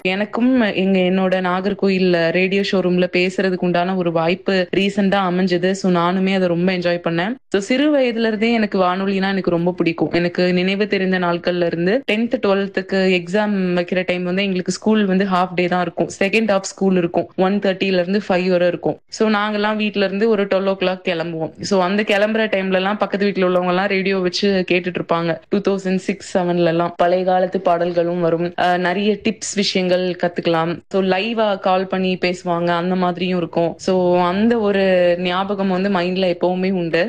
எனக்கும் எங்க என்னோட நாகர்கோயில் ரேடியோ ஷோரூம்ல பேசுறதுக்கு உண்டான ஒரு வாய்ப்பு ரீசெண்டா அமைஞ்சது ஸோ நானுமே அதை ரொம்ப என்ஜாய் பண்ணேன் ஸோ சிறு வயதுல இருந்தே எனக்கு வானொலினா எனக்கு ரொம்ப பிடிக்கும் எனக்கு நினைவு தெரிந்த நாட்கள்ல இருந்து டென்த் டுவெல்த்துக்கு எக்ஸாம் வைக்கிற டைம் வந்து எங்களுக்கு ஸ்கூல் வந்து ஹாஃப் டே தான் இருக்கும் செகண்ட் ஹாஃப் ஸ்கூல் இருக்கும் ஒன் தேர்ட்டில இருந்து ஃபைவ் வரை இருக்கும் ஸோ நாங்கெல்லாம் வீட்ல இருந்து ஒரு டுவெல் ஓ கிளாக் கிளம்புவோம் ஸோ அந்த கிளம்புற டைம்ல எல்லாம் பக்கத்து வீட்டில் உள்ளவங்க எல்லாம் ரேடியோ வச்சு கேட்டுட்டு இருப்பாங்க டூ தௌசண்ட் சிக்ஸ் செவன்ல எல்லாம் பழைய காலத்து பாடல்களும் வரும் அஹ் நிறைய டிப்ஸ் விஷயங்கள் கத்துக்கலாம் ஸோ லைவா கால் பண்ணி பேசுவாங்க அந்த மாதிரியும் இருக்கும் ஸோ அந்த ஒரு ஞாபகம் வந்து மைண்ட்ல எப்பவுமே உண்டு